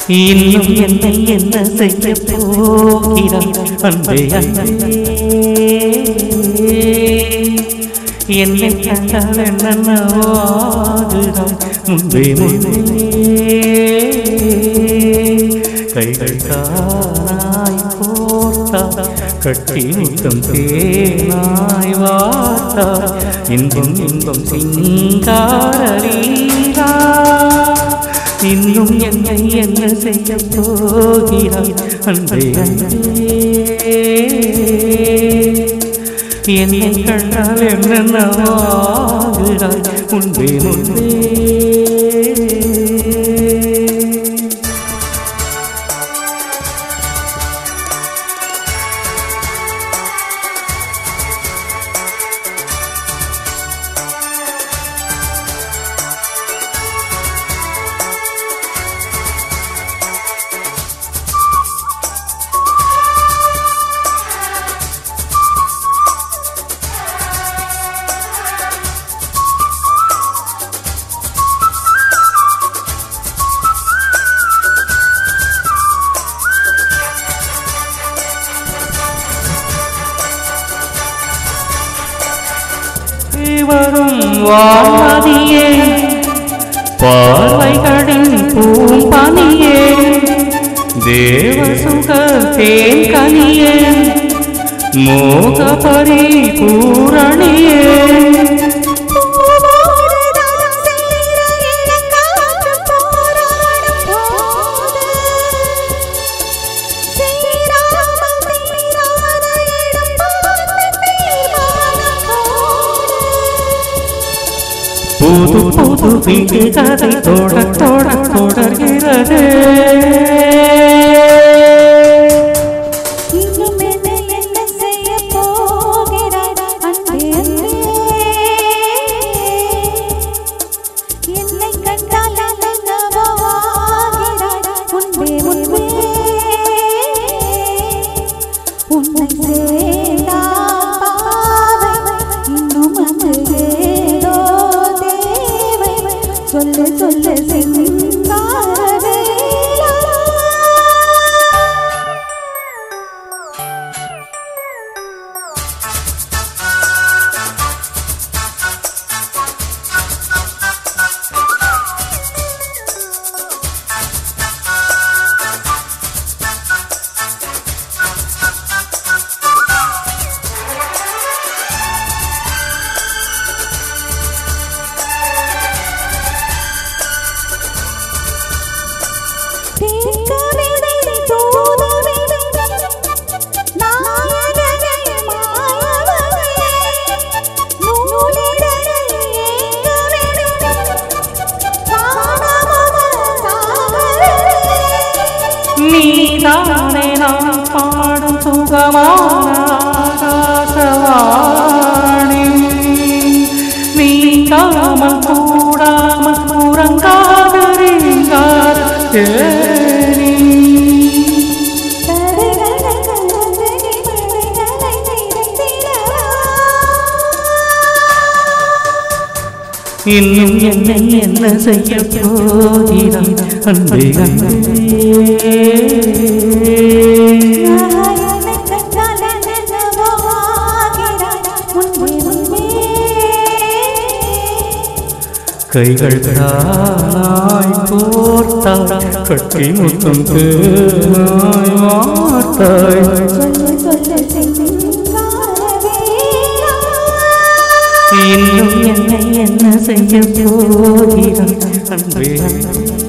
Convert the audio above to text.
இன்னும் என்னை என்ன செய்ய போகிறாய் அன்பே அன்பே என்னை கண்டால் என்னவாகிறாய் முன்பே முன்பே கைகள் தானாய் போர்த்தா கட்டி முத்தம் தேனாய் வார்த்தா இன்பம் இன்பம் சிங்காரீரா இன்னும் என்னை என்ன செய்ய போகிறாய் அன்பே அன்பே என்னை கண்டால் என்னென்னவாகிறாய் முன்பே முன்பே வரும் வாதியே பார்வைகளின் பூம்பனியே தேவ சுக தேன் கனியே மோக பரிபூரணியே புது புது வீட்டு கதை தொட தொட தொடர்கிறது என்னை கண்டால் என்னவாகிறாய் முன்பே முன்பே உன்னை சேர்ந்தா பாவை இன்னும் அது ஏதோ தேவை சொல்லு சொல்லு சிங்காரவேலா தீர்க்கவிதை தூதுவிதை நாயகனை மாயவனை நூலிடரை ஏங்கவிடும் காணாமத சாகரரே நீதானே நான் பாடும் சுகமான ஆகாசவாணி நீங்காமல் கூடாமல் உறங்காத ரீங்கார தேனி இன்னும் என்னை என்ன செய்ய போகிறாய் அன்பே அன்பே கைகள் தானாய் போர்த்தாய் கட்டி முத்தம் தேனாய் வார்த்தாய் இன்னும் என்னை என்ன செய்ய போகிறாய் அன்பே அன்பே